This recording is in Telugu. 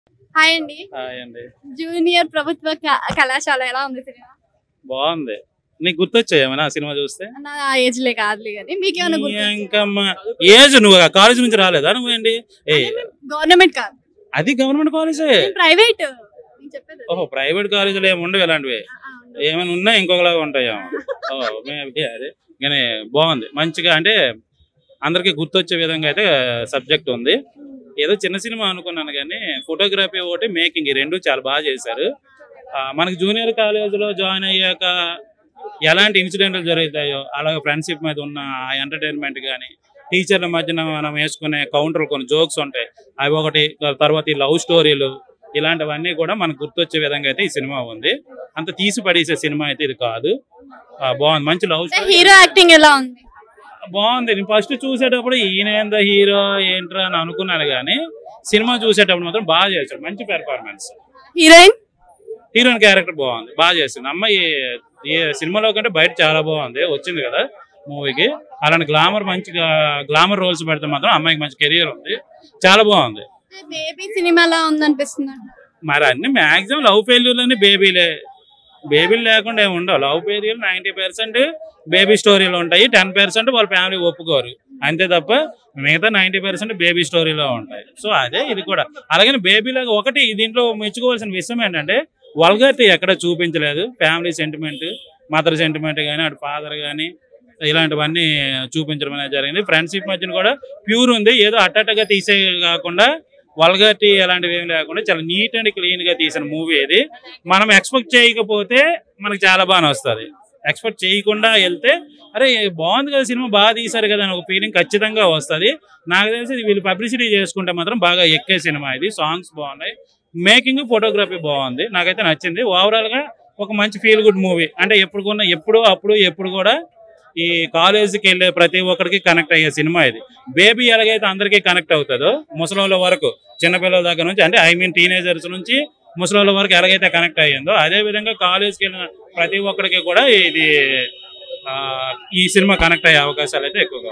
హాయ్ అండి హాయ్ అండి జూనియర్ ప్రభుత్వ క- కళాశాల ఎలా ఉంది సినిమా బాగుంది నీకు గుర్తొచ్చాయి ఏమైనా ఆ సినిమా చూస్తే నా ఏజ్ లే కాదులే కానీ మీకేమైనా నీ గుర్తు అంకమ్మ ఏజ్ నువ్వు కాలేజ్ నుంచి రాలేదా నువ్వేంటి ఏ గవర్నమెంట్ కాదు అది గవర్నమెంట్ కాలేజే ప్రైవేట్ చెప్పేది ఓహో ప్రైవేట్ కాలేజీలో ఏమి ఉండవు ఇలాంటివి ఏమైనా ఉన్నా ఇంకొకలాగా ఉంటాయేమో ఓ మేబీ అదే కానీ బాగుంది మంచిగా అంటే అందరికీ గుర్తొచ్చే విధంగా అయితే సబ్జెక్ట్ ఉంది ఏదో చిన్న సినిమా అనుకున్నాను కానీ ఫోటోగ్రఫీ ఒకటి మేకింగ్ ఈ రెండు చాలా బాగా చేశారు ఆ, మనకి జూనియర్ కాలేజీలో జాయిన్ అయ్యాక ఎలాంటి ఇన్సిడెంట్లు జరుగుతాయో అలాగే ఫ్రెండ్షిప్ మీద ఉన్న ఆ ఎంటర్టైన్మెంట్ కానీ టీచర్ల మధ్యన మనం వేసుకునే కౌంటర్ కొన్ని జోక్స్ ఉంటాయి అవి ఒకటి తర్వాత ఈ లవ్ స్టోరీలు ఇలాంటివన్నీ కూడా మనకు గుర్తొచ్చే విధంగా అయితే ఈ సినిమా ఉంది అంత తీసి పడేసే సినిమా అయితే ఇది కాదు ఆ, బాగుంది మంచి లవ్ స్టోరీ హీరో యాక్టింగ్ ఎలా ఉంది బాగుంది నేను ఫస్ట్ చూసేటప్పుడు ఈయన ఎంత హీరో ఏంట్రా అని అనుకున్నాను కానీ సినిమా చూసేటప్పుడు మాత్రం బాగా చేశాడు మంచి పెర్ఫార్మెన్స్ హీరోయిన్ హీరోయిన్ క్యారెక్టర్ బాగుంది బాగా చేసింది అమ్మాయి ఈ సినిమాలో కంటే బయట చాలా బాగుంది వచ్చింది కదా మూవీకి అలాంటి గ్లామర్ మంచిగా గ్లామర్ రోల్స్ పెడితే మాత్రం అమ్మాయికి మంచి కెరియర్ ఉంది చాలా బాగుంది బేబీ సినిమా ఎలా ఉంది అనిపిస్తుంది మరి అన్ని మాక్సిమం లవ్ ఫెయిల్యూర్లని బేబీలే బేబీలు లేకుండా ఏమి ఉండవు love failure ninety percent baby స్టోరీలు ఉంటాయి టెన్ పర్సెంట్ వాళ్ళ ఫ్యామిలీ ఒప్పుకోరు అంతే తప్ప మిగతా నైంటీ పర్సెంట్ బేబీ స్టోరీలో ఉంటాయి సో అదే ఇది కూడా అలాగే బేబీలాగా ఒకటి దీంట్లో మెచ్చుకోవాల్సిన విషయం ఏంటంటే వల్గారిటీ ఎక్కడ చూపించలేదు ఫ్యామిలీ సెంటిమెంట్ మదర్ సెంటిమెంట్ కానీ అటు ఫాదర్ కానీ ఇలాంటివన్నీ చూపించడం అనేది జరిగింది ఫ్రెండ్షిప్ మధ్యన కూడా ప్యూర్ ఉంది ఏదో అట్టగా తీసే కాకుండా వల్గారిటీ అలాంటివి ఏం లేకుండా చాలా నీట్ అండ్ క్లీన్ గా తీసిన మూవీ ఇది మనం ఎక్స్పెక్ట్ చేయకపోతే మనకు చాలా బాగా వస్తుంది ఎక్స్పెక్ట్ చేయకుండా వెళ్తే అరే బాగుంది కదా సినిమా బాగా తీశారు కదా అని ఒక ఫీలింగ్ ఖచ్చితంగా వస్తుంది నాకు తెలిసి ఇది వీళ్ళు పబ్లిసిటీ చేసుకుంటే మాత్రం బాగా ఎక్కే సినిమా ఇది సాంగ్స్ బాగున్నాయి మేకింగ్ ఫోటోగ్రఫీ బాగుంది నాకైతే నచ్చింది ఓవరాల్ గా ఒక మంచి ఫీల్ గుడ్ మూవీ అంటే ఎప్పుడు కొన్నా ఎప్పుడు అప్పుడు ఎప్పుడు కూడా ఈ కాలేజీకి వెళ్ళే ప్రతి ఒక్కరికి కనెక్ట్ అయ్యే సినిమా ఇది బేబీ ఎలాగైతే అందరికీ కనెక్ట్ అవుతుందో ముసలోళ్ళ వరకు చిన్నపిల్లల దగ్గర నుంచి అంటే ఐ మీన్ టీనేజర్స్ నుంచి ముసలోళ్ళ వరకు ఎలాగైతే కనెక్ట్ అయ్యిందో అదే విధంగా కాలేజ్కి వెళ్ళిన ప్రతి ఒక్కరికి కూడా ఇది ఆ, ఈ సినిమా కనెక్ట్ అయ్యే అవకాశాలు అయితే ఎక్కువగా